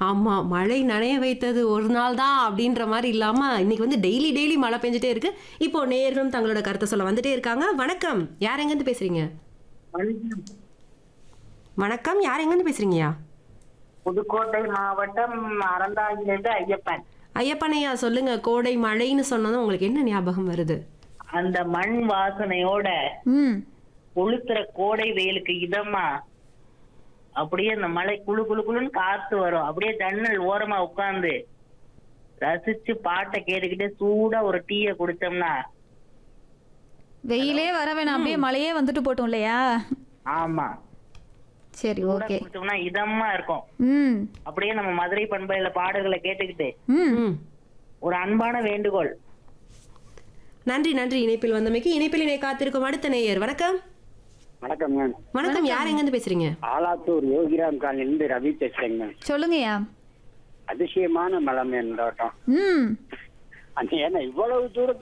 ஆமா மழை நனைய வைத்தது ஒரு நாள் தான் அப்படின்ற மாதிரி இல்லாம இன்னைக்கு வந்து டெய்லி டெய்லி மழை பெஞ்சிட்டே இருக்கு இப்போ நேர்களும் தங்களோட கருத்தை சொல்ல வந்துட்டே இருக்காங்க வணக்கம் யார் எங்கேருந்து பேசுறீங்க வணக்கம் யார் எங்கேருந்து பேசுறீங்கயா புதுக்கோட்டை மாவட்டம் அறந்தாங்கிலிருந்து ஐயப்பன் ஐயப்பனையா சொல்லுங்க கோடை மழைன்னு சொன்னதும் உங்களுக்கு என்ன ஞாபகம் வருது அந்த மண் வாசனையோட ம் கொளுத்துற கோடை வெயிலுக்கு இதமா அப்படியே அந்த மழை குளு குளு குளுன்னு காத்து வரும் அப்படியே ஜன்னல் ஓரமா உட்கார்ந்து ரசிச்சு பாட்டை கேட்டுக்கிட்டே சூடா ஒரு டீய குடிச்சோம்னா வெயிலே வர வேணாம் அப்படியே மழையே வந்துட்டு போட்டோம் இல்லையா ஆமா சரி சூடா ஓகே குடிச்சோம்னா இதமா இருக்கும் ம் அப்படியே நம்ம மதுரை பண்பையில பாடல்களை கேட்டுக்கிட்டு ம் ம் ஒரு அன்பான வேண்டுகோள் நன்றி நன்றி இணைப்பில் வந்தமைக்கு இணைப்பில் இணை காத்திருக்கும் அடுத்த நேயர் வணக்கம் வணக்கம் மேம் வணக்கம் யார் எங்கேருந்து பேசுறீங்க ஆலாத்தூர் யோகிராம் காலனிலிருந்து ரவி பேசுறேங்க மேம் சொல்லுங்கய்யா அதிசயமான மலை மேம் இந்த வட்டம் ம் அந்த ஏன்னா இவ்வளவு தூரம்